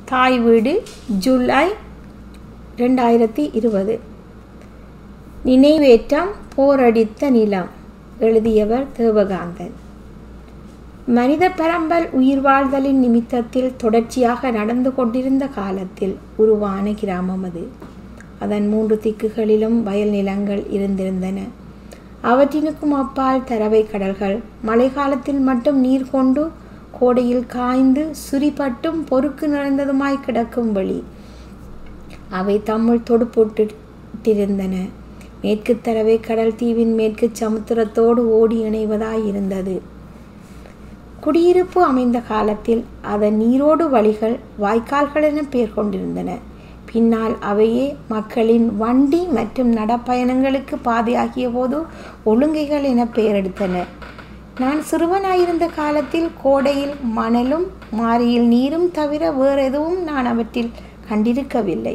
தாய் வீடு ஜூலை ரெண்டாயிரத்தி இருபது நினைவேற்றம் போரடித்த நிலம் எழுதியவர் தேவகாந்தன் மனித பரம்பல் உயிர் வாழ்தலின் நிமித்தத்தில் தொடர்ச்சியாக நடந்து கொண்டிருந்த காலத்தில் உருவான கிராமம் அது அதன் மூன்று திக்குகளிலும் வயல் நிலங்கள் இருந்திருந்தன அவற்றினுக்கும் அப்பால் தரவை கடல்கள் மழை காலத்தில் மட்டும் நீர் கொண்டு கோடையில் காய்ந்து சுரிப்பட்டும் பொறுக்கு நிறைந்ததுமாய் கிடக்கும் வழி அவை தம்முள் தொடுபோட்டிருந்தன மேற்கு தரவை கடல் தீவின் மேற்கு சமுத்திரத்தோடு ஓடி இணைவதாயிருந்தது குடியிருப்பு அமைந்த காலத்தில் அதன் நீரோடு வழிகள் வாய்க்கால்கள் என பெயர் கொண்டிருந்தன பின்னால் அவையே மக்களின் வண்டி மற்றும் நடப்பயணங்களுக்கு பாதையாகிய போது ஒழுங்கைகள் என பெயரெடுத்தன நான் சிறுவனாயிருந்த காலத்தில் கோடையில் மணலும் மாரியில் நீரும் தவிர வேறு எதுவும் நான் அவற்றில் கண்டிருக்கவில்லை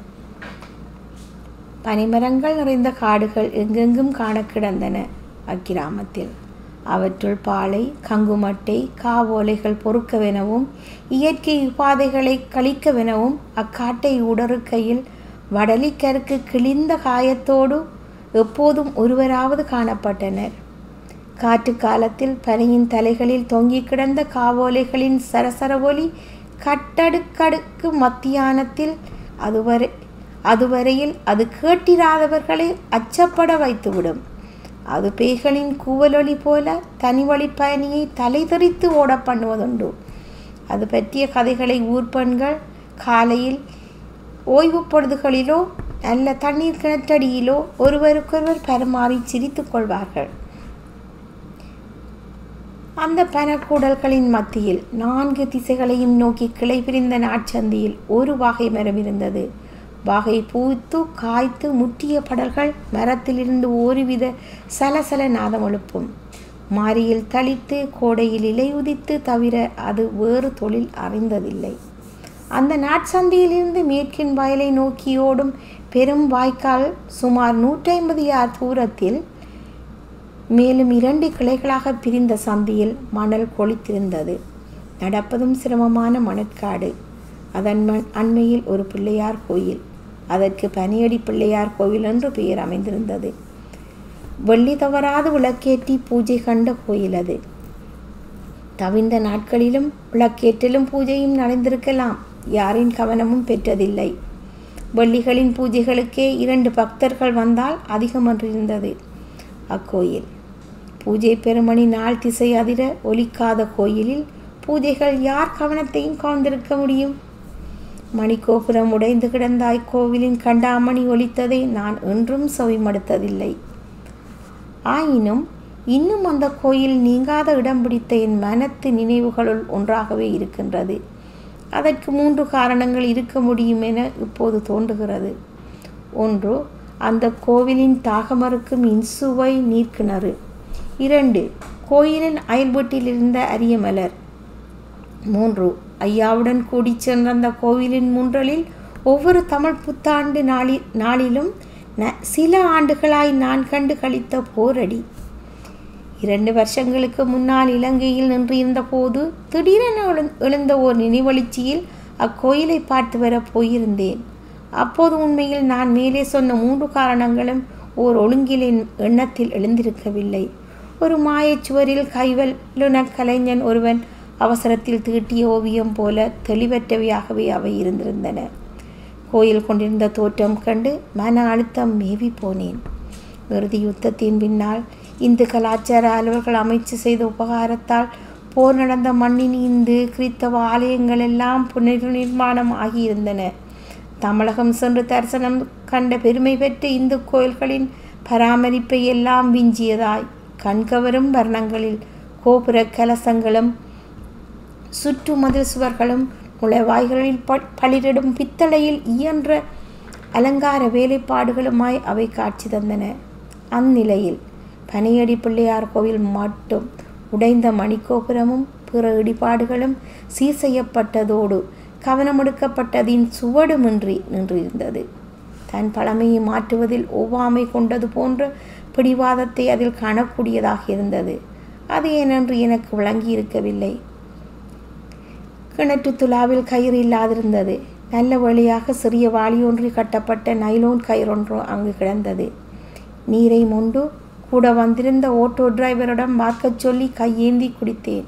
பனிமரங்கள் நிறைந்த காடுகள் எங்கெங்கும் காண கிடந்தன அக்கிராமத்தில் அவற்றுள் பாலை கங்குமட்டை காவோலைகள் பொறுக்கவெனவும் இயற்கை உபாதைகளை கழிக்கவெனவும் அக்காட்டை உடறுக்கையில் வடலிக்கருக்கு கிழிந்த காயத்தோடு எப்போதும் ஒருவராவது காணப்பட்டனர் காற்று காலத்தில் பனியின் தலைகளில் தொங்கிக் கிடந்த காவோலைகளின் சரசர ஒலி கட்டடுக்கடுக்கு மத்தியானத்தில் அதுவரை அதுவரையில் அது கேட்டிராதவர்களை அச்சப்பட வைத்துவிடும் அது பேய்களின் கூவலொலி போல தனி வழி பயணியை தலை தெறித்து ஓட பண்ணுவதுண்டு அது பற்றிய கதைகளை ஊர்ப்பெண்கள் காலையில் ஓய்வு பொழுதுகளிலோ நல்ல தண்ணீர் கிணற்றடியிலோ ஒருவருக்கொருவர் பரிமாறி சிரித்து கொள்வார்கள் அந்த பனக்கூடல்களின் மத்தியில் நான்கு திசைகளையும் நோக்கி கிளை பிரிந்த நாட்சந்தியில் ஒரு வாகை மரம் இருந்தது வாகை பூத்து காய்த்து முற்றிய படல்கள் மரத்திலிருந்து ஒருவித சலசல நாதம் எழுப்பும் மாரியில் தளித்து கோடையில் இலை உதித்து தவிர அது வேறு தொழில் அறிந்ததில்லை அந்த நாட்சந்தியிலிருந்து மேற்கின் வயலை நோக்கி ஓடும் பெரும் வாய்க்கால் சுமார் நூற்றி ஐம்பது யார் தூரத்தில் மேலும் இரண்டு கிளைகளாக பிரிந்த சந்தியில் மணல் கொளித்திருந்தது நடப்பதும் சிரமமான மணற்காடு அதன் மண் அண்மையில் ஒரு பிள்ளையார் கோயில் அதற்கு பனியடி பிள்ளையார் கோவில் என்று பெயர் அமைந்திருந்தது வெள்ளி தவறாது விளக்கேற்றி பூஜை கண்ட கோயில் அது தவிந்த நாட்களிலும் விளக்கேற்றலும் பூஜையும் நடந்திருக்கலாம் யாரின் கவனமும் பெற்றதில்லை வெள்ளிகளின் பூஜைகளுக்கே இரண்டு பக்தர்கள் வந்தால் அதிகமன்றிருந்தது அக்கோயில் பூஜை பெருமணி நாள் திசை அதிர ஒலிக்காத கோயிலில் பூஜைகள் யார் கவனத்தையும் கவர்ந்திருக்க முடியும் மணிக்கோபுரம் உடைந்து கிடந்த கோவிலின் கண்டாமணி ஒலித்ததை நான் என்றும் செவிமடுத்ததில்லை ஆயினும் இன்னும் அந்த கோயில் நீங்காத இடம் பிடித்த என் மனத்து நினைவுகளுள் ஒன்றாகவே இருக்கின்றது அதற்கு மூன்று காரணங்கள் இருக்க முடியும் என இப்போது தோன்றுகிறது ஒன்று அந்த கோவிலின் தாகமறுக்கும் இன்சுவை நீர்க்கிணறு இரண்டு கோயிலின் அயல் வீட்டில் இருந்த அரிய மலர் மூன்று ஐயாவுடன் கூடி சென்ற அந்த கோவிலின் முன்றலில் ஒவ்வொரு தமிழ் புத்தாண்டு நாளி நாளிலும் ந சில ஆண்டுகளாய் நான் கண்டு கழித்த போரடி இரண்டு வருஷங்களுக்கு முன்னால் இலங்கையில் நின்றிருந்த போது திடீரென எழுந்த ஓர் நினைவெழுச்சியில் அக்கோயிலை பார்த்து வர போயிருந்தேன் அப்போது உண்மையில் நான் மேலே சொன்ன மூன்று காரணங்களும் ஓர் ஒழுங்கிலின் எண்ணத்தில் எழுந்திருக்கவில்லை ஒரு மாயச்சுவரில் கைவல்லுன கலைஞன் ஒருவன் அவசரத்தில் தீட்டிய ஓவியம் போல தெளிவற்றவையாகவே அவை இருந்திருந்தன கோயில் கொண்டிருந்த தோற்றம் கண்டு மன அழுத்தம் மேவி போனேன் இறுதி யுத்தத்தின் பின்னால் இந்து கலாச்சார அலுவல்கள் அமைச்சு செய்த உபகாரத்தால் போர் நடந்த மண்ணின் இந்து கிறித்தவ ஆலயங்கள் எல்லாம் புனர் நிர்மாணம் ஆகியிருந்தன தமிழகம் சென்று தரிசனம் கண்ட பெருமை பெற்ற இந்து கோயில்களின் பராமரிப்பை எல்லாம் விஞ்சியதாய் கண்கவரும் வர்ணங்களில் கோபுர கலசங்களும் சுற்று மதில் சுவர்களும் நுழைவாய்களில் பளிரிடும் பித்தளையில் இயன்ற அலங்கார வேலைப்பாடுகளுமாய் அவை காட்சி தந்தன அந்நிலையில் பனியடி பிள்ளையார் கோவில் மட்டும் உடைந்த மணிக்கோபுரமும் பிற இடிபாடுகளும் சீர் செய்யப்பட்டதோடு கவனமெடுக்கப்பட்டதின் சுவடுமின்றி நின்றிருந்தது தன் பழமையை மாற்றுவதில் ஒவ்வாமை கொண்டது போன்ற பிடிவாதத்தை அதில் காணக்கூடியதாக இருந்தது அது ஏனென்று எனக்கு விளங்கி இருக்கவில்லை கிணற்று துலாவில் கயிறு இல்லாதிருந்தது நல்ல வழியாக சிறிய வாளியொன்றி கட்டப்பட்ட நைலோன் கயிறொன்று அங்கு கிடந்தது நீரை மொண்டு கூட வந்திருந்த ஓட்டோ டிரைவரிடம் பார்க்கச் சொல்லி கையேந்தி குடித்தேன்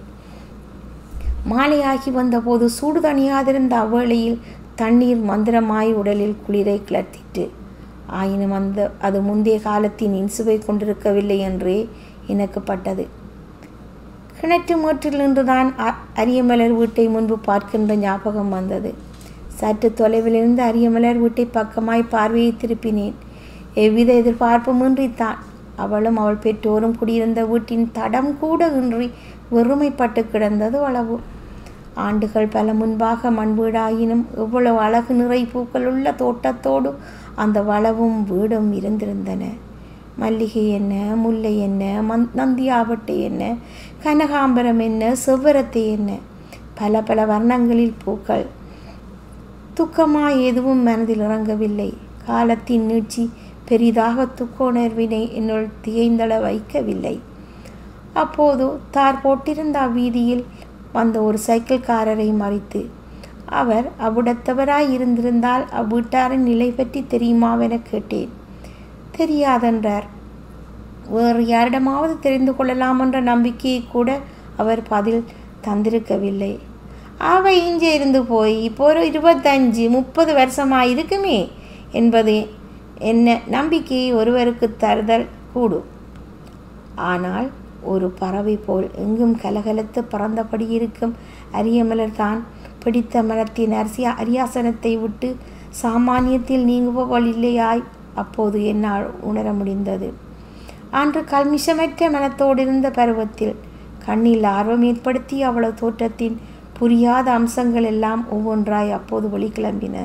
மாலையாகி வந்தபோது சூடு தணியாதிருந்த அவ்வேளையில் தண்ணீர் மந்திரமாய் உடலில் குளிரை கிளர்த்திட்டு ஆயினும் அந்த அது முந்தைய காலத்தின் இன்சுவை கொண்டிருக்கவில்லை என்றே எனக்கு பட்டது கிணற்று மேற்றில் நின்றுதான் அ- அரியமலர் வீட்டை முன்பு பார்க்கின்ற ஞாபகம் வந்தது சற்று தொலைவிலிருந்து அரியமலர் வீட்டை பக்கமாய் பார்வையை திருப்பினேன் எவ்வித எதிர்பார்ப்புமின்றித்தான் அவளும் அவள் பெற்றோரும் குடியிருந்த வீட்டின் தடம் கூட இன்றி வெறுமைப்பட்டு கிடந்தது அளவு ஆண்டுகள் பல முன்பாக மண் வீடாயினும் எவ்வளவு அழகு நிறை பூக்கள் உள்ள தோட்டத்தோடு அந்த வளவும் வீடும் இருந்திருந்தன மல்லிகை என்ன முல்லை என்ன மந் நந்தியாவட்டை என்ன கனகாம்பரம் என்ன செவ்வரத்தை என்ன பல பல வர்ணங்களில் பூக்கள் துக்கமாய் எதுவும் மனதில் இறங்கவில்லை காலத்தின் நீட்சி பெரிதாக துக்க உணர்வினை என்னுள் திகைந்தள வைக்கவில்லை அப்போது தார் போட்டிருந்த அவ்வீதியில் வந்த ஒரு சைக்கிள்காரரை மறித்து அவர் அவ்விடத்தவராய் இருந்திருந்தால் அவ்வீட்டாரின் நிலை பற்றி தெரியுமாவென கேட்டேன் தெரியாதென்றார் வேறு யாரிடமாவது தெரிந்து கொள்ளலாம் என்ற நம்பிக்கையை கூட அவர் பதில் தந்திருக்கவில்லை அவ இங்கே இருந்து போய் இப்போ ஒரு இருபத்தஞ்சு முப்பது வருஷமாக இருக்குமே என்பது என்ன நம்பிக்கையை ஒருவருக்கு தருதல் கூடும் ஆனால் ஒரு பறவை போல் எங்கும் கலகலத்து பறந்தபடி இருக்கும் அரியமலர் தான் பிடித்த மரத்தின் அரிசி அரியாசனத்தை விட்டு சாமானியத்தில் நீங்குபவள் இல்லையாய் அப்போது என்னால் உணர முடிந்தது அன்று கல்மிஷமற்ற மனத்தோடு இருந்த பருவத்தில் கண்ணில் ஆர்வம் ஏற்படுத்தி அவளது தோற்றத்தின் புரியாத அம்சங்கள் எல்லாம் ஒவ்வொன்றாய் அப்போது வெளிக்கிளம்பின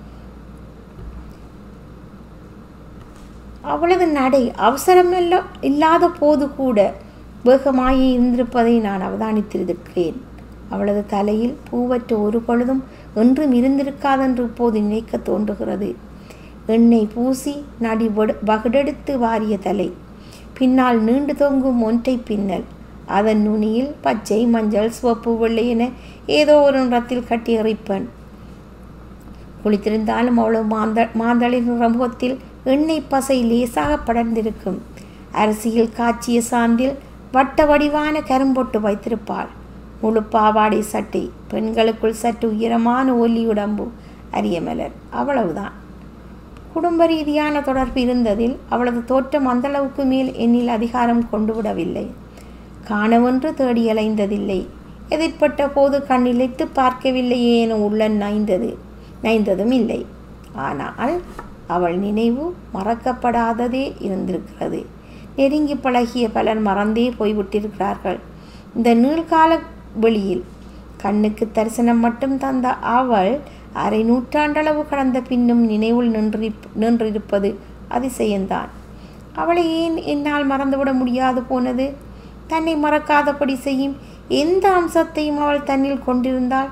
அவளது நடை அவசரமில்ல இல்லாத போது கூட வேகமாய் இருந்திருப்பதை நான் அவதானித்திருக்கிறேன் அவளது தலையில் பூவற்ற ஒரு பொழுதும் என்றும் இருந்திருக்காதென்று இப்போது நினைக்க தோன்றுகிறது எண்ணெய் பூசி நடி வடு- வகுடெடுத்து வாரிய தலை பின்னால் நீண்டு தொங்கும் ஒன்றை பின்னல் அதன் நுனியில் பச்சை மஞ்சள் சிவப்பு வெள்ளை என ஏதோ ஒரு நிறத்தில் கட்டி எறிப்பன் குளித்திருந்தாலும் அவ்வளவு மாந்த மாந்தளின் முகத்தில் எண்ணெய் பசை லேசாக படர்ந்திருக்கும் அரிசியில் காய்ச்சிய சாந்தில் வட்ட வடிவான கரும்பொட்டு வைத்திருப்பாள் முழு பாவாடை சட்டை பெண்களுக்குள் சற்று உயரமான ஒல்லி உடம்பு அரியமலர் அவ்வளவுதான் குடும்ப ரீதியான தொடர்பு இருந்ததில் அவளது தோற்றம் அந்தளவுக்கு மேல் என்னில் அதிகாரம் கொண்டு விடவில்லை காணவென்று தேடி அலைந்ததில்லை எதிர்ப்பட்ட போது கண்ணிழைத்து பார்க்கவில்லையே என உள்ள நைந்தது நைந்ததும் இல்லை ஆனால் அவள் நினைவு மறக்கப்படாததே இருந்திருக்கிறது நெருங்கி பழகிய பலர் மறந்தே போய்விட்டிருக்கிறார்கள் இந்த நீள்கால வெளியில் கண்ணுக்கு தரிசனம் மட்டும் தந்த அவள் அரை நூற்றாண்டளவு கடந்த பின்னும் நினைவில் நின்றி நின்றிருப்பது அதிசயந்தான் அவளை ஏன் என்னால் மறந்துவிட முடியாது போனது தன்னை மறக்காதபடி செய்யும் எந்த அம்சத்தையும் அவள் தன்னில் கொண்டிருந்தாள்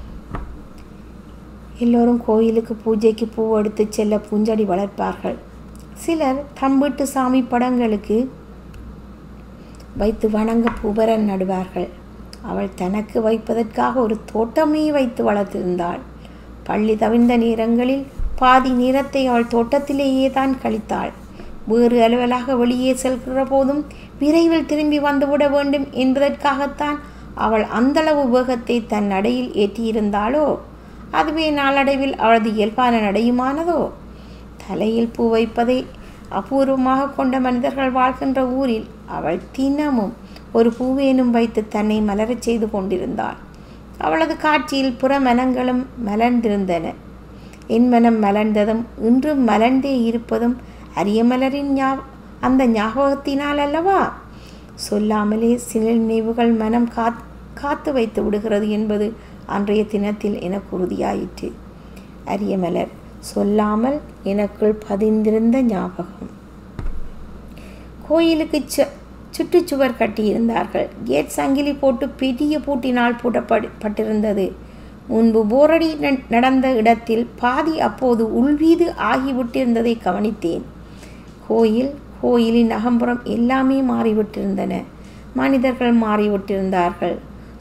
எல்லோரும் கோயிலுக்கு பூஜைக்கு பூ எடுத்து செல்ல பூஞ்செடி வளர்ப்பார்கள் சிலர் தம் வீட்டு சாமி படங்களுக்கு வைத்து வணங்க பூபரன் நடுவார்கள் அவள் தனக்கு வைப்பதற்காக ஒரு தோட்டமே வைத்து வளர்த்திருந்தாள் பள்ளி தவிர்ந்த நேரங்களில் பாதி நேரத்தை அவள் தோட்டத்திலேயே தான் கழித்தாள் வேறு அலுவலாக வெளியே செல்கிற போதும் விரைவில் திரும்பி வந்துவிட வேண்டும் என்பதற்காகத்தான் அவள் அந்தளவு வேகத்தை தன் நடையில் ஏற்றியிருந்தாளோ அதுவே நாளடைவில் அவளது இயல்பான நடையுமானதோ தலையில் பூ வைப்பதை அபூர்வமாக கொண்ட மனிதர்கள் வாழ்கின்ற ஊரில் அவள் தினமும் ஒரு பூவேனும் வைத்து தன்னை மலரச் செய்து கொண்டிருந்தாள் அவளது காட்சியில் புற மனங்களும் மலர்ந்திருந்தன என் மனம் மலர்ந்ததும் இன்றும் மலர்ந்தே இருப்பதும் அரியமலரின் ஞா அந்த ஞாபகத்தினால் அல்லவா சொல்லாமலே சில நினைவுகள் மனம் காத் காத்து வைத்து விடுகிறது என்பது அன்றைய தினத்தில் எனக்கு உறுதியாயிற்று அரியமலர் சொல்லாமல் எனக்குள் பதிந்திருந்த ஞாபகம் கோயிலுக்கு சு சுற்றுச்சுவர் கட்டியிருந்தார்கள் கேட் சங்கிலி போட்டு பெரிய பூட்டினால் பூட்டப்பட்டிருந்தது முன்பு போரடி ந- நடந்த இடத்தில் பாதி அப்போது உள்வீது ஆகிவிட்டிருந்ததை கவனித்தேன் கோயில் கோயிலின் அகம்புறம் எல்லாமே மாறிவிட்டிருந்தன மனிதர்கள் மாறிவிட்டிருந்தார்கள்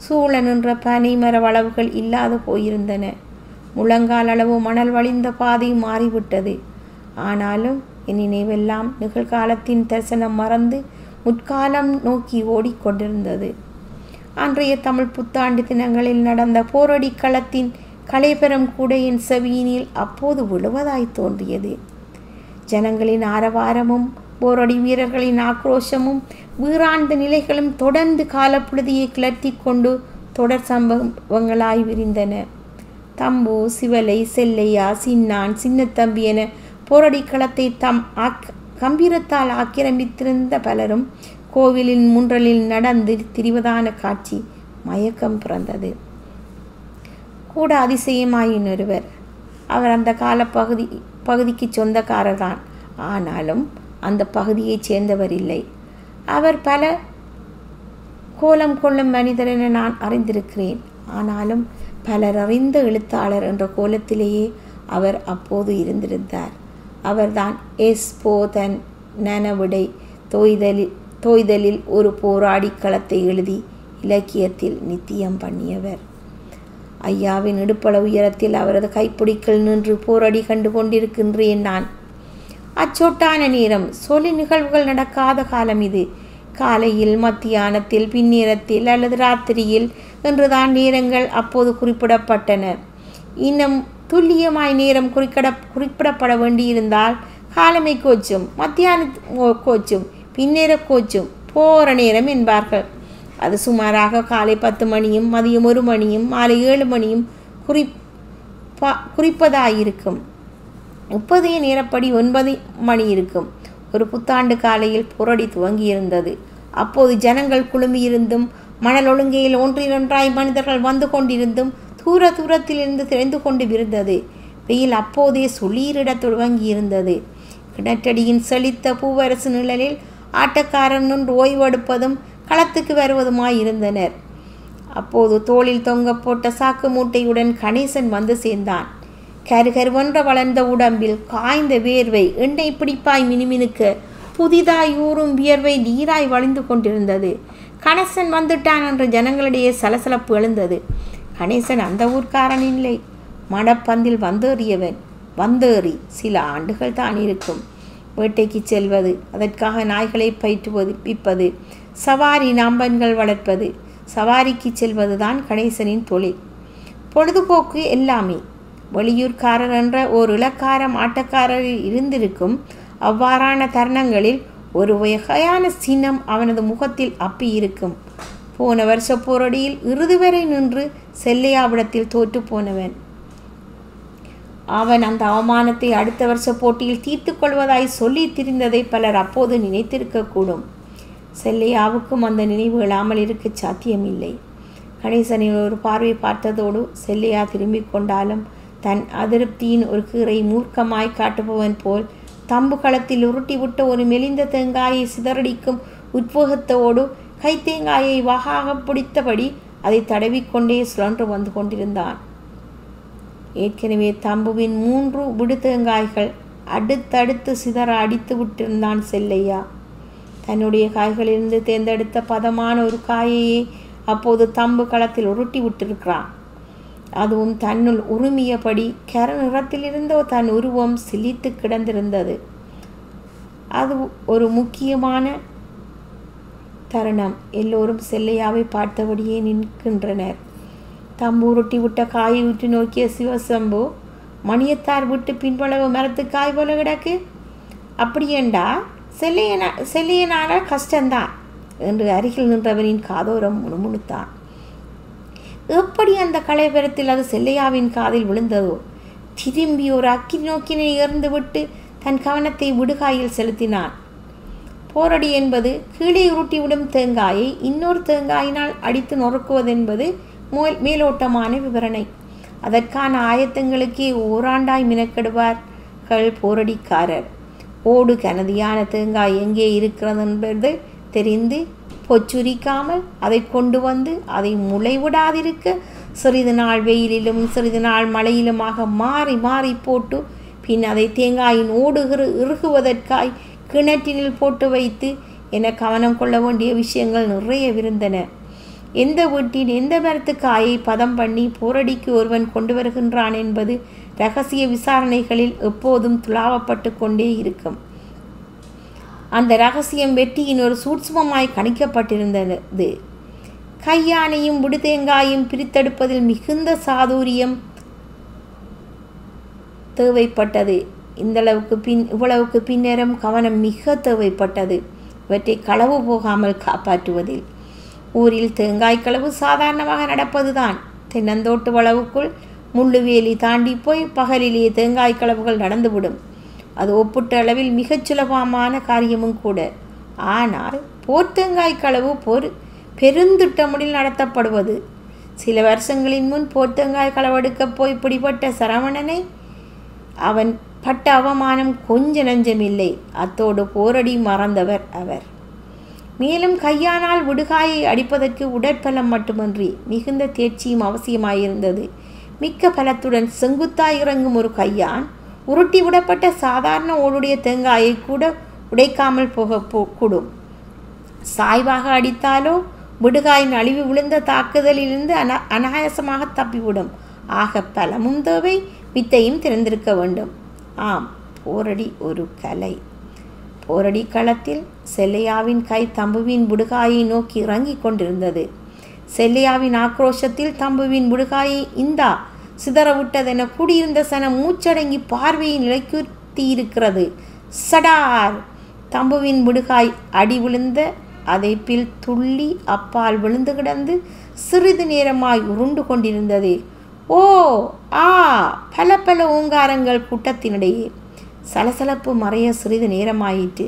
சூழ நின்ற பனை மர வளவுகள் இல்லாது போயிருந்தன முழங்கால் அளவு மணல் வழிந்த பாதை மாறிவிட்டது ஆனாலும் என் நினைவெல்லாம் நிகழ்காலத்தின் தரிசனம் மறந்து முற்காலம் நோக்கி ஓடிக்கொண்டிருந்தது அன்றைய தமிழ் புத்தாண்டு தினங்களில் நடந்த போரடி களத்தின் கலைபெறும் கூட என் செவியினில் அப்போது விழுவதாய் தோன்றியது ஜனங்களின் ஆரவாரமும் போரடி வீரர்களின் ஆக்ரோஷமும் வீராண்ட நிலைகளும் தொடர்ந்து காலப்புழுதியை கிளர்த்தி கொண்டு தொடர் சம்பவங்களாய் விரிந்தன தம்பு சிவலை செல்லையா சின்னான் சின்னத்தம்பி என போரடி களத்தை தம் ஆக் கம்பீரத்தால் ஆக்கிரமித்திருந்த பலரும் கோவிலின் முன்றலில் நடந்து திரிவதான காட்சி மயக்கம் பிறந்தது கூட அதிசயமாயின் ஒருவர் அவர் அந்த கால பகுதி பகுதிக்கு சொந்தக்காரர் தான் ஆனாலும் அந்த பகுதியைச் சேர்ந்தவர் இல்லை அவர் பல கோலம் கொள்ளும் மனிதர் என நான் அறிந்திருக்கிறேன் ஆனாலும் பலர் அறிந்த எழுத்தாளர் என்ற கோலத்திலேயே அவர் அப்போது இருந்திருந்தார் அவர்தான் எஸ் போதன் நனவிடை தோய்தலில் தோய்தலில் ஒரு போராடி களத்தை எழுதி இலக்கியத்தில் நித்தியம் பண்ணியவர் ஐயாவின் இடுப்பளவு உயரத்தில் அவரது கைப்பிடிக்கல் நின்று போராடி கண்டு கொண்டிருக்கின்றேன் நான் அச்சொட்டான நேரம் சொல்லி நிகழ்வுகள் நடக்காத காலம் இது காலையில் மத்தியானத்தில் பின்னேரத்தில் அல்லது ராத்திரியில் என்றுதான் நேரங்கள் அப்போது குறிப்பிடப்பட்டன இன்னும் துல்லியமாய் நேரம் குறிக்கட குறிப்பிடப்பட வேண்டியிருந்தால் காலமை கோச்சும் மத்தியான கோச்சும் பின்னேர கோச்சும் போகிற நேரம் என்பார்கள் அது சுமாராக காலை பத்து மணியும் மதியம் ஒரு மணியும் மாலை ஏழு மணியும் குறிப்பா குறிப்பதாயிருக்கும் முப்பதைய நேரப்படி ஒன்பது மணி இருக்கும் ஒரு புத்தாண்டு காலையில் புரடி துவங்கியிருந்தது அப்போது ஜனங்கள் குழுமியிருந்தும் மணல் ஒழுங்கையில் ஒன்றிரொன்றாய் மனிதர்கள் வந்து கொண்டிருந்தும் தூர தூரத்திலிருந்து தெரிந்து கொண்டு இருந்தது வெயில் அப்போதே சுளீரிடத் துவங்கியிருந்தது கிணற்றடியின் செழித்த பூவரசு நிழலில் ஆட்டக்காரன் நின்று ஓய்வெடுப்பதும் களத்துக்கு வருவதுமாய் இருந்தனர் அப்போது தோளில் தொங்க போட்ட சாக்கு மூட்டையுடன் கணேசன் வந்து சேர்ந்தான் கருகருவென்ற வளர்ந்த உடம்பில் காய்ந்த வேர்வை எண்ணெய் பிடிப்பாய் மினுமினுக்க புதிதாய் ஊறும் வியர்வை நீராய் வழிந்து கொண்டிருந்தது கணேசன் வந்துட்டான் என்ற ஜனங்களிடையே சலசலப்பு எழுந்தது கணேசன் அந்த ஊர்க்காரன் இல்லை மடப்பந்தில் வந்தேறியவன் வந்தேறி சில ஆண்டுகள் தான் இருக்கும் வேட்டைக்கு செல்வது அதற்காக நாய்களை பயிற்றுவது விற்பது சவாரி நாம்பன்கள் வளர்ப்பது சவாரிக்கு செல்வது தான் கணேசனின் தொழில் பொழுதுபோக்கு எல்லாமே வெளியூர்காரர் என்ற ஓர் இலக்காரம் ஆட்டக்காரரில் இருந்திருக்கும் அவ்வாறான தருணங்களில் ஒரு வகையான சின்னம் அவனது முகத்தில் அப்பி இருக்கும் போன வருஷ போரடியில் இறுதி வரை நின்று செல்லையாவிடத்தில் தோற்று போனவன் அவன் அந்த அவமானத்தை அடுத்த வருஷ போட்டியில் தீர்த்து கொள்வதாய் சொல்லி திரிந்ததை பலர் அப்போது நினைத்திருக்கக்கூடும் செல்லையாவுக்கும் அந்த நினைவு இல்லாமல் இருக்க சாத்தியமில்லை கணேசனின் ஒரு பார்வை பார்த்ததோடு செல்லையா திரும்பிக் கொண்டாலும் தன் அதிருப்தியின் ஒரு கீரை மூர்க்கமாய் காட்டுபவன் போல் தம்பு களத்தில் உருட்டி விட்ட ஒரு மெலிந்த தேங்காயை சிதறடிக்கும் உத்வேகத்தோடு கைத்தேங்காயை வகாக பிடித்தபடி அதை தடவிக்கொண்டே சுழன்று வந்து கொண்டிருந்தான் ஏற்கனவே தம்புவின் மூன்று விடுதேங்காய்கள் அடுத்தடுத்து சிதற அடித்து விட்டிருந்தான் செல்லையா தன்னுடைய காய்களிலிருந்து தேர்ந்தெடுத்த பதமான ஒரு காயையே அப்போது தம்பு களத்தில் உருட்டி விட்டிருக்கிறான் அதுவும் தன்னுள் உருமியபடி கர நிறத்தில் இருந்த தன் உருவம் சிலித்து கிடந்திருந்தது அது ஒரு முக்கியமான தருணம் எல்லோரும் செல்லையாவை பார்த்தபடியே நிற்கின்றனர் தம்பு உருட்டி விட்ட காயை விட்டு நோக்கிய சிவசம்பு மணியத்தார் விட்டு பின்பளவு மரத்து காய் போல கிடக்கு அப்படியேண்டா செல்லையனா செல்லையனால கஷ்டந்தான் என்று அருகில் நின்றவனின் காதோரம் முணுமுணுத்தான் எப்படி அந்த கலைபரத்தில் அது செல்லையாவின் காதில் விழுந்ததோ திரும்பி ஒரு அக்கி நோக்கினை இறந்து விட்டு தன் கவனத்தை விடுகாயில் செலுத்தினான் போரடி என்பது கீழே உருட்டிவிடும் தேங்காயை இன்னொரு தேங்காயினால் அடித்து நொறுக்குவதென்பது மேல் மேலோட்டமான விவரணை அதற்கான ஆயத்தங்களுக்கே ஓராண்டாய் மினக்கெடுவார்கள் போரடிக்காரர் ஓடு கனதியான தேங்காய் எங்கே இருக்கிறது என்பது தெரிந்து பொச்சுரிக்காமல் அதை கொண்டு வந்து அதை முளைவிடாதிருக்க சிறிது நாள் வெயிலிலும் சிறிது நாள் மழையிலுமாக மாறி மாறி போட்டு பின் அதை தேங்காயின் ஓடுகிற இறுகுவதற்காய் கிணற்றினில் போட்டு வைத்து என கவனம் கொள்ள வேண்டிய விஷயங்கள் நிறைய இருந்தன எந்த வீட்டின் எந்த மரத்து காயை பதம் பண்ணி போரடிக்கு ஒருவன் கொண்டு வருகின்றான் என்பது ரகசிய விசாரணைகளில் எப்போதும் துளாவப்பட்டு கொண்டே இருக்கும் அந்த ரகசியம் வெற்றியின் ஒரு சூட்சுமமாய் கணிக்கப்பட்டிருந்தது கையானையும் விடுதேங்காயும் பிரித்தெடுப்பதில் மிகுந்த சாதுரியம் தேவைப்பட்டது இந்தளவுக்கு பின் இவ்வளவுக்கு பின்னரும் கவனம் மிக தேவைப்பட்டது இவற்றை களவு போகாமல் காப்பாற்றுவதில் ஊரில் தேங்காய் களவு சாதாரணமாக நடப்பதுதான் தென்னந்தோட்டு வளவுக்குள் முள்ளுவேலி தாண்டி போய் பகலிலேயே தேங்காய் களவுகள் நடந்துவிடும் அது ஒப்பிட்ட அளவில் மிகச் சுலபமான காரியமும் கூட ஆனால் போர்த்தேங்காய் களவு பொறு பெருந்திட்டமுடில் நடத்தப்படுவது சில வருஷங்களின் முன் போர்த்தேங்காய் களவெடுக்கப் போய் பிடிபட்ட சரவணனை அவன் பட்ட அவமானம் கொஞ்ச நஞ்சமில்லை அத்தோடு போரடி மறந்தவர் அவர் மேலும் கையானால் விடுகாயை அடிப்பதற்கு உடற்பலம் மட்டுமன்றி மிகுந்த தேர்ச்சியும் அவசியமாயிருந்தது மிக்க பலத்துடன் செங்குத்தாய் இறங்கும் ஒரு கையான் உருட்டி விடப்பட்ட சாதாரண ஓடுடைய தேங்காயை கூட உடைக்காமல் போக போ கூடும் சாய்வாக அடித்தாலோ விடுகாயின் அழிவு விழுந்த தாக்குதலிலிருந்து அன அனாயாசமாக தப்பிவிடும் ஆக பலமும் தேவை வித்தையும் திறந்திருக்க வேண்டும் ஆம் போரடி ஒரு கலை போரடி களத்தில் செல்லையாவின் கை தம்புவின் புடுகாயை நோக்கி இறங்கிக் கொண்டிருந்தது செல்லையாவின் ஆக்ரோஷத்தில் தம்புவின் புடுகாயை இந்தா சிதறவிட்டதென கூடியிருந்த சனம் மூச்சடங்கி பார்வையை நிலைக்குத்தியிருக்கிறது சடார் தம்புவின் விடுகாய் அடி விழுந்த அதைப்பில் துள்ளி அப்பால் விழுந்து கிடந்து சிறிது நேரமாய் உருண்டு கொண்டிருந்தது ஓ ஆ பல பல ஓங்காரங்கள் கூட்டத்தினிடையே சலசலப்பு மறைய சிறிது நேரமாயிற்று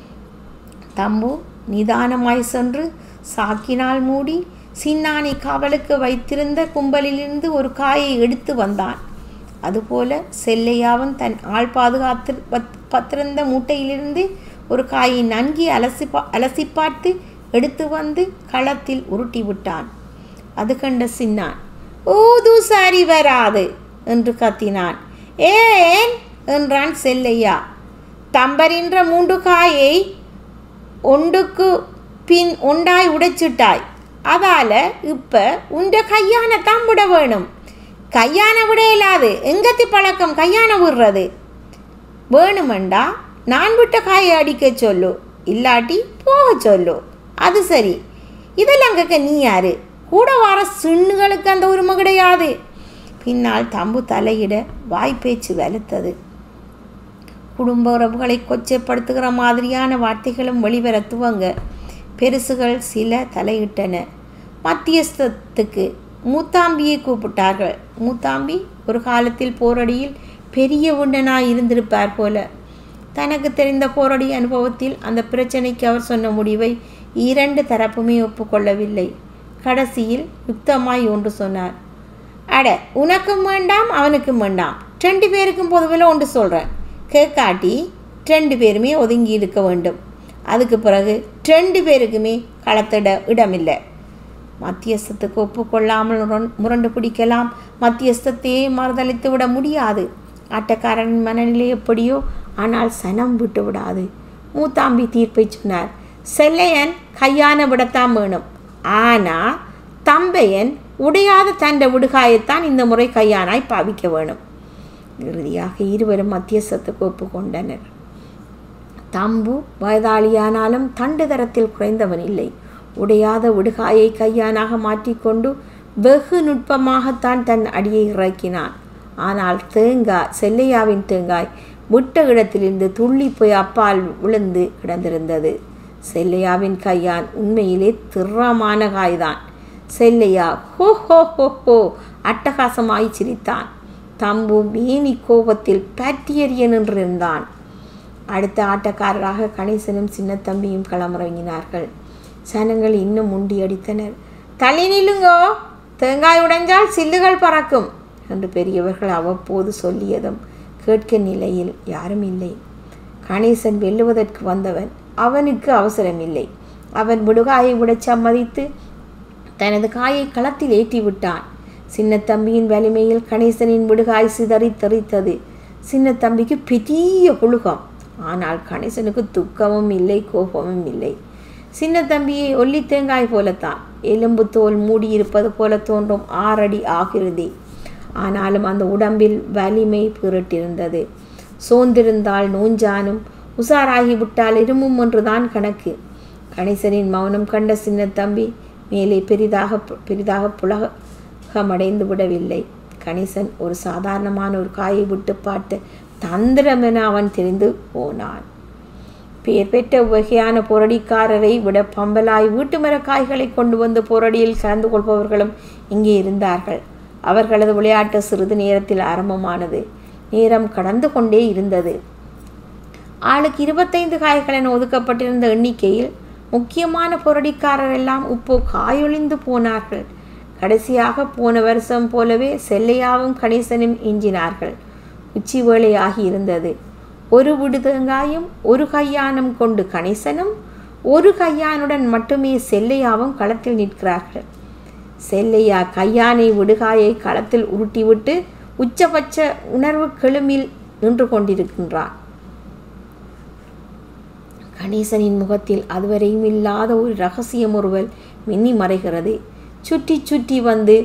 தம்பு நிதானமாய் சென்று சாக்கினால் மூடி சின்னானை காவலுக்கு வைத்திருந்த கும்பலிலிருந்து ஒரு காயை எடுத்து வந்தான் அதுபோல செல்லையாவும் தன் ஆள் பாதுகாத்து பத்திருந்த மூட்டையிலிருந்து ஒரு காயை நன்கி அலசி பா அலசி பார்த்து எடுத்து வந்து களத்தில் உருட்டி விட்டான் அது கண்ட சின்னான் ஊது சாரி வராது என்று கத்தினான் ஏன் என்றான் செல்லையா தம்பரின்ற மூன்று காயை ஒன்றுக்கு பின் ஒண்டாய் உடைச்சிட்டாய் அதால இப்ப உண்ட கையான தான் விட வேணும் கையான விட இயலாது எங்கத்தி பழக்கம் கையான விடுறது வேணுமெண்டா நான் விட்ட காயை அடிக்க சொல்லு இல்லாட்டி போக சொல்லு அது சரி இதெல்லாம் கேட்க நீ யாரு கூட வர சிண்ணுகளுக்கு அந்த உரிமை கிடையாது பின்னால் தம்பு தலையிட வாய்ப்பேச்சு வலுத்தது குடும்ப உறவுகளை கொச்சைப்படுத்துகிற மாதிரியான வார்த்தைகளும் வெளிவர துவங்க பெருசுகள் சில தலையிட்டன மத்தியஸ்தத்துக்கு மூத்தாம்பியை கூப்பிட்டார்கள் மூத்தாம்பி ஒரு காலத்தில் போரடியில் பெரிய உண்டனாய் இருந்திருப்பார் போல தனக்கு தெரிந்த போரடி அனுபவத்தில் அந்த பிரச்சனைக்கு அவர் சொன்ன முடிவை இரண்டு தரப்புமே ஒப்புக்கொள்ளவில்லை கடைசியில் யுக்தமாய் ஒன்று சொன்னார் அட உனக்கும் வேண்டாம் அவனுக்கும் வேண்டாம் ரெண்டு பேருக்கும் பொதுவில் ஒன்று சொல்கிறேன் கேட்காட்டி ரெண்டு பேருமே ஒதுங்கி இருக்க வேண்டும் அதுக்கு பிறகு ரெண்டு பேருக்குமே களத்திட இடமில்லை மத்தியஸ்தத்துக்கு ஒப்புக்கொள்ளாமல் முரண்டு பிடிக்கலாம் மத்தியஸ்தத்தையே மறுதளித்து விட முடியாது ஆட்டக்காரனின் மனநிலை எப்படியோ ஆனால் சனம் விட்டு விடாது மூத்தாம்பி தீர்ப்பை சொன்னார் செல்லையன் கையான விடத்தான் வேணும் ஆனால் தம்பையன் உடையாத தண்ட விடுகாயத்தான் இந்த முறை கையானாய் பாவிக்க வேணும் இறுதியாக இருவரும் மத்தியஸ்தத்துக்கு ஒப்புக்கொண்டனர் தம்பு வயதாளியானாலும் தண்டு தரத்தில் குறைந்தவன் இல்லை உடையாத விடுகாயை கையானாக மாற்றிக்கொண்டு வெகு நுட்பமாகத்தான் தன் அடியை இறக்கினான் ஆனால் தேங்காய் செல்லையாவின் தேங்காய் விட்ட இடத்திலிருந்து துள்ளி போய் அப்பால் விழுந்து கிடந்திருந்தது செல்லையாவின் கையான் உண்மையிலே திறமான காய்தான் செல்லையா ஹோ ஹோ ஹோ ஹோ அட்டகாசமாய் சிரித்தான் தம்பு மேனி கோபத்தில் பற்றியறிய நின்றிருந்தான் அடுத்த ஆட்டக்காரராக கணேசனும் சின்னத்தம்பியும் களமிறங்கினார்கள் சனங்கள் இன்னும் முண்டியடித்தனர் தள்ளி நில்லுங்கோ தேங்காய் உடைஞ்சால் சில்லுகள் பறக்கும் என்று பெரியவர்கள் அவ்வப்போது சொல்லியதும் கேட்க நிலையில் யாரும் இல்லை கணேசன் வெல்லுவதற்கு வந்தவன் அவனுக்கு அவசரமில்லை அவன் விடுகாயை விடச் சம்மதித்து தனது காயை களத்தில் ஏற்றி விட்டான் சின்னத்தம்பியின் வலிமையில் கணேசனின் விடுகாய் சிதறி தெரித்தது சின்னத்தம்பிக்கு பெரிய புழுகம் ஆனால் கணேசனுக்கு துக்கமும் இல்லை கோபமும் இல்லை சின்ன தம்பியை ஒல்லி தேங்காய் போலத்தான் எலும்பு தோல் மூடியிருப்பது போல தோன்றும் ஆறடி ஆகிறதே ஆனாலும் அந்த உடம்பில் வலிமை பிறட்டிருந்தது சோர்ந்திருந்தால் நோஞ்சானும் உசாராகிவிட்டால் இருமும் என்றுதான் கணக்கு கணேசனின் மௌனம் கண்ட சின்ன தம்பி மேலே பெரிதாக பெரிதாக புலகமடைந்து விடவில்லை கணேசன் ஒரு சாதாரணமான ஒரு காயை விட்டு பார்த்து தந்திரமென அவன் தெரிந்து போனான் பெயர் பெற்ற வகையான பொரடிக்காரரை விட பம்பலாய் வீட்டு மர காய்களை கொண்டு வந்து பொரடியில் கலந்து கொள்பவர்களும் இங்கே இருந்தார்கள் அவர்களது விளையாட்டு சிறிது நேரத்தில் ஆரம்பமானது நேரம் கடந்து கொண்டே இருந்தது ஆளுக்கு இருபத்தைந்து காய்கள் என ஒதுக்கப்பட்டிருந்த எண்ணிக்கையில் முக்கியமான பொரடிக்காரர் எல்லாம் இப்போ காயொழிந்து போனார்கள் கடைசியாக போன வருஷம் போலவே செல்லையாவும் கணேசனும் எஞ்சினார்கள் உச்சி வேளையாகி இருந்தது ஒரு விடு தேங்காயும் ஒரு கையானம் கொண்டு கணேசனும் ஒரு கையானுடன் மட்டுமே செல்லையாவும் களத்தில் நிற்கிறார்கள் செல்லையா கையானை விடுகாயை களத்தில் உருட்டிவிட்டு உச்சபட்ச உணர்வு கெழுமில் நின்று கொண்டிருக்கின்றான் கணேசனின் முகத்தில் அதுவரையும் இல்லாத ஒரு ரகசிய முறுவல் மின்னி மறைகிறது சுற்றி சுற்றி வந்து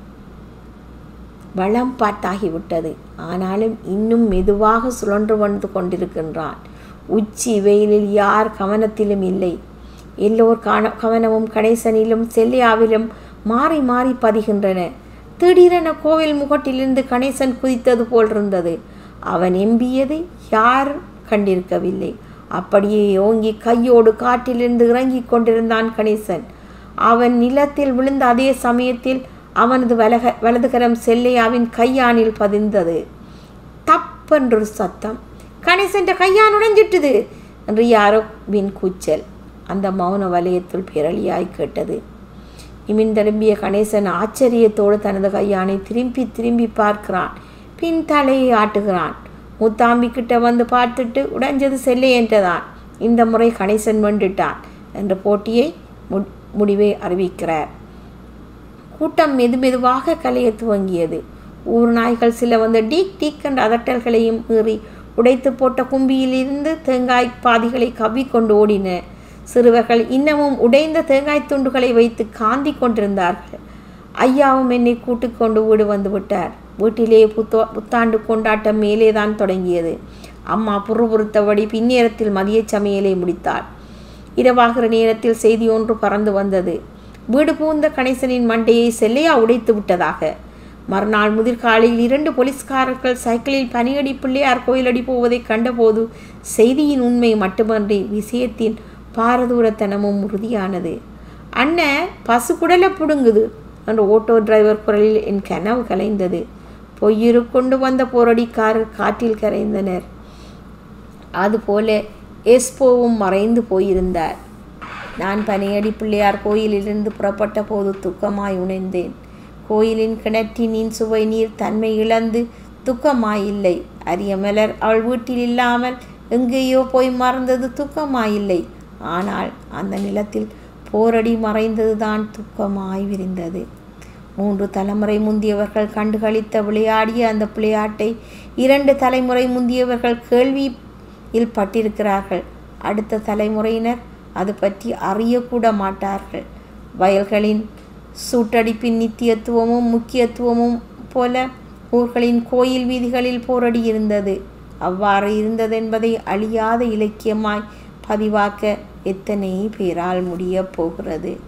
வளம் பாட்டாகிவிட்டது ஆனாலும் இன்னும் மெதுவாக சுழன்று வந்து கொண்டிருக்கின்றான் உச்சி வெயிலில் யார் கவனத்திலும் இல்லை எல்லோர் காண கவனமும் கணேசனிலும் செல்லையாவிலும் மாறி மாறி பதிகின்றன திடீரென கோவில் முகட்டிலிருந்து கணேசன் குதித்தது போல் இருந்தது அவன் எம்பியதை யார் கண்டிருக்கவில்லை அப்படியே ஓங்கி கையோடு காட்டிலிருந்து இறங்கிக் கொண்டிருந்தான் கணேசன் அவன் நிலத்தில் விழுந்த அதே சமயத்தில் அவனது வலக வலதுகரம் செல்லையாவின் கையானில் பதிந்தது தப்பென்று சத்தம் கணேசன் கையான் உடைஞ்சிட்டுது என்று யாரோ வின் கூச்சல் அந்த மௌன வலயத்தில் பிறலியாய் கேட்டது இமிந்தெலும்பிய கணேசன் ஆச்சரியத்தோடு தனது கையானை திரும்பி திரும்பி பார்க்கிறான் பின் தலையை ஆட்டுகிறான் முத்தாம்பி கிட்ட வந்து பார்த்துட்டு உடைஞ்சது செல்லை என்றதான் இந்த முறை கணேசன் வெண்டுட்டான் என்ற போட்டியை முடிவை அறிவிக்கிறார் கூட்டம் மெது மெதுவாக கலைய துவங்கியது ஊர் நாய்கள் சில வந்து டீக் டீக் என்ற அதட்டல்களையும் மீறி உடைத்து போட்ட கும்பியிலிருந்து தேங்காய் பாதிகளை கவ்விக்கொண்டு ஓடின சிறுவர்கள் இன்னமும் உடைந்த தேங்காய் துண்டுகளை வைத்து காந்தி கொண்டிருந்தார்கள் ஐயாவும் என்னை கூட்டிக் கொண்டு வீடு வந்து விட்டார் வீட்டிலே புத்தோ புத்தாண்டு கொண்டாட்டம் மேலே தான் தொடங்கியது அம்மா புறுபுறுத்தபடி பின்னேரத்தில் மதிய சமையலை முடித்தாள் இரவாகிற நேரத்தில் செய்தி ஒன்று பறந்து வந்தது வீடு பூந்த கணேசனின் மண்டையை செல்லையா உடைத்து விட்டதாக மறுநாள் முதிர்காலையில் இரண்டு போலீஸ்காரர்கள் சைக்கிளில் பனியடி பிள்ளையார் கோயிலடி போவதை கண்டபோது செய்தியின் உண்மை மட்டுமன்றி விஷயத்தின் பாரதூரத்தனமும் உறுதியானது அண்ணன் பசு குடலை புடுங்குது என்ற ஓட்டோ டிரைவர் குரலில் என் கனவு கலைந்தது பொய்யிரு கொண்டு வந்த போரடிக்காரர் காற்றில் கரைந்தனர் அதுபோல எஸ்போவும் மறைந்து போயிருந்தார் நான் பனையடி பிள்ளையார் கோயிலிலிருந்து புறப்பட்ட போது துக்கமாய் உணர்ந்தேன் கோயிலின் கிணற்றினின் சுவை நீர் தன்மை இழந்து துக்கமாயில்லை அரிய மலர் அவள் வீட்டில் இல்லாமல் எங்கேயோ போய் மறந்தது துக்கமாயில்லை ஆனால் அந்த நிலத்தில் போரடி மறைந்ததுதான் துக்கமாய் விரிந்தது மூன்று தலைமுறை முந்தியவர்கள் கண்டுகளித்த விளையாடிய அந்த விளையாட்டை இரண்டு தலைமுறை முந்தியவர்கள் கேள்வியில் பட்டிருக்கிறார்கள் அடுத்த தலைமுறையினர் அது பற்றி அறியக்கூட மாட்டார்கள் வயல்களின் சூட்டடிப்பின் நித்தியத்துவமும் முக்கியத்துவமும் போல ஊர்களின் கோயில் வீதிகளில் போரடி இருந்தது அவ்வாறு இருந்ததென்பதை அழியாத இலக்கியமாய் பதிவாக்க எத்தனை பேரால் முடியப் போகிறது